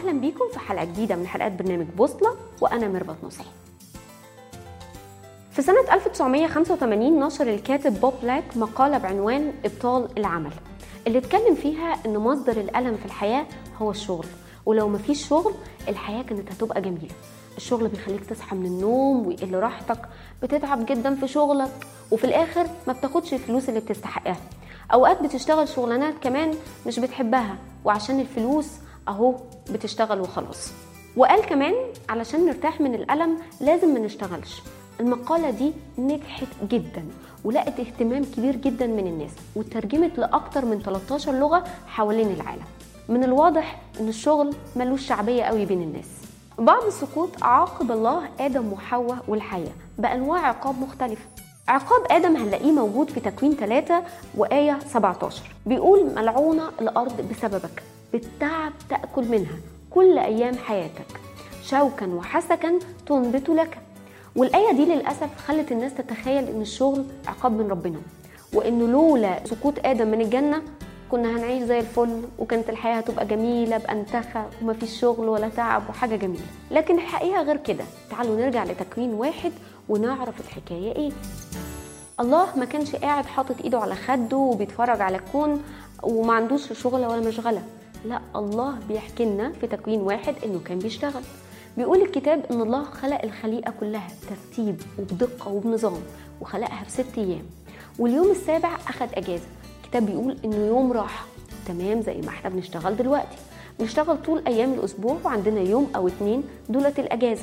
واهلا بيكم في حلقه جديده من حلقات برنامج بوصله وانا ميرفت نصيحي في سنة 1985 نشر الكاتب بوب لاك مقالة بعنوان إبطال العمل اللي اتكلم فيها إن مصدر الألم في الحياة هو الشغل ولو مفيش شغل الحياة كانت هتبقى جميلة الشغل بيخليك تصحى من النوم ويقل راحتك بتتعب جدا في شغلك وفي الآخر ما بتاخدش الفلوس اللي بتستحقها أوقات بتشتغل شغلانات كمان مش بتحبها وعشان الفلوس أهو بتشتغل وخلاص وقال كمان علشان نرتاح من الألم لازم ما نشتغلش المقالة دي نجحت جدا ولقت اهتمام كبير جدا من الناس وترجمت لأكتر من 13 لغة حوالين العالم من الواضح ان الشغل ملوش شعبية قوي بين الناس بعد السقوط عاقب الله آدم وحواء والحياة بأنواع عقاب مختلفة عقاب آدم هنلاقيه موجود في تكوين 3 وآية 17 بيقول ملعونة الأرض بسببك بالتعب تأكل منها كل أيام حياتك شوكا وحسكا تنبت لك والآية دي للأسف خلت الناس تتخيل إن الشغل عقاب من ربنا وإنه لولا سقوط آدم من الجنة كنا هنعيش زي الفل وكانت الحياة هتبقى جميلة بأنتخة ومفيش شغل ولا تعب وحاجة جميلة لكن الحقيقة غير كده تعالوا نرجع لتكوين واحد ونعرف الحكاية إيه الله ما كانش قاعد حاطط إيده على خده وبيتفرج على الكون وما عندوش شغلة ولا مشغلة لا الله بيحكي لنا في تكوين واحد إنه كان بيشتغل بيقول الكتاب ان الله خلق الخليقه كلها ترتيب وبدقه وبنظام وخلقها في ست ايام واليوم السابع اخد اجازه الكتاب بيقول انه يوم راحه تمام زي ما احنا بنشتغل دلوقتي بنشتغل طول ايام الاسبوع وعندنا يوم او اتنين دولت الاجازه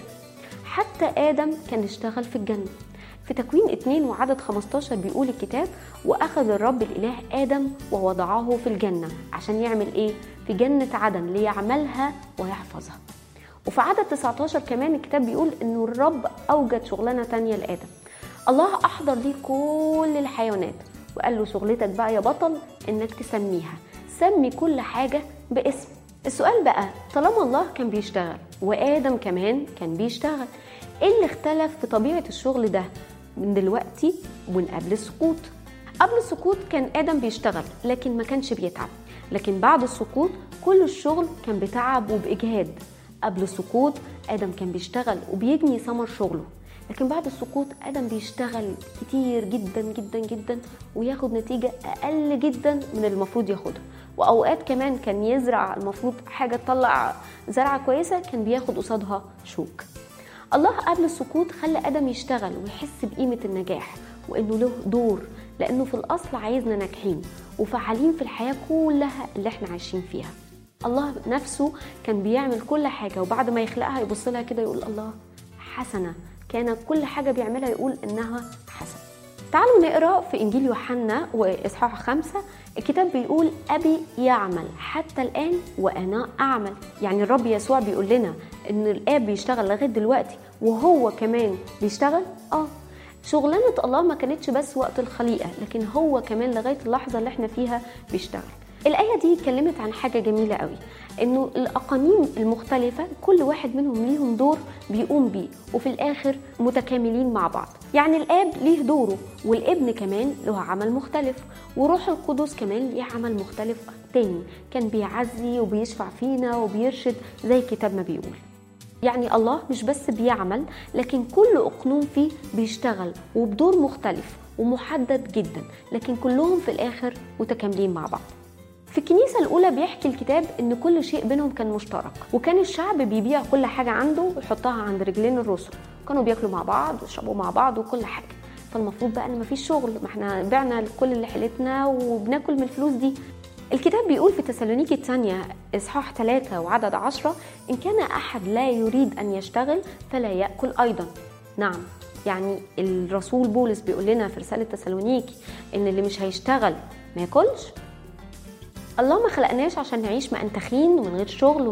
حتى ادم كان اشتغل في الجنه في تكوين اتنين وعدد 15 بيقول الكتاب واخذ الرب الاله ادم ووضعه في الجنه عشان يعمل ايه في جنه عدن ليعملها ويحفظها وفي عدد 19 كمان الكتاب بيقول انه الرب اوجد شغلانه تانية لادم الله احضر ليه كل الحيوانات وقال له شغلتك بقى يا بطل انك تسميها سمي كل حاجه باسم السؤال بقى طالما الله كان بيشتغل وادم كمان كان بيشتغل ايه اللي اختلف في طبيعه الشغل ده من دلوقتي ومن قبل السقوط قبل السقوط كان ادم بيشتغل لكن ما كانش بيتعب لكن بعد السقوط كل الشغل كان بتعب وباجهاد قبل السقوط ادم كان بيشتغل وبيجني ثمر شغله لكن بعد السقوط ادم بيشتغل كتير جدا جدا جدا وياخد نتيجه اقل جدا من المفروض ياخدها واوقات كمان كان يزرع المفروض حاجه تطلع زرعه كويسه كان بياخد قصادها شوك الله قبل السقوط خلى ادم يشتغل ويحس بقيمه النجاح وانه له دور لانه في الاصل عايزنا ناجحين وفعالين في الحياه كلها اللي احنا عايشين فيها الله نفسه كان بيعمل كل حاجة وبعد ما يخلقها يبص لها كده يقول الله حسنة كان كل حاجة بيعملها يقول إنها حسنة تعالوا نقرا في انجيل يوحنا واصحاح خمسة الكتاب بيقول ابي يعمل حتى الان وانا اعمل يعني الرب يسوع بيقول لنا ان الاب بيشتغل لغايه دلوقتي وهو كمان بيشتغل اه شغلانه الله ما كانتش بس وقت الخليقه لكن هو كمان لغايه اللحظه اللي احنا فيها بيشتغل الآية دي اتكلمت عن حاجة جميلة قوي إنه الأقانيم المختلفة كل واحد منهم ليهم دور بيقوم بيه وفي الآخر متكاملين مع بعض يعني الآب ليه دوره والابن كمان له عمل مختلف وروح القدس كمان ليه عمل مختلف تاني كان بيعزي وبيشفع فينا وبيرشد زي الكتاب ما بيقول يعني الله مش بس بيعمل لكن كل أقنوم فيه بيشتغل وبدور مختلف ومحدد جدا لكن كلهم في الآخر متكاملين مع بعض في الكنيسة الأولى بيحكي الكتاب إن كل شيء بينهم كان مشترك وكان الشعب بيبيع كل حاجة عنده ويحطها عند رجلين الرسل كانوا بياكلوا مع بعض ويشربوا مع بعض وكل حاجة فالمفروض بقى إن مفيش شغل ما احنا بعنا كل اللي حيلتنا وبناكل من الفلوس دي الكتاب بيقول في تسالونيكي الثانية إصحاح 3 وعدد 10 إن كان أحد لا يريد أن يشتغل فلا يأكل أيضا نعم يعني الرسول بولس بيقول لنا في رسالة تسالونيكي إن اللي مش هيشتغل ما ياكلش الله ما خلقناش عشان نعيش مأنتخين ومن غير شغل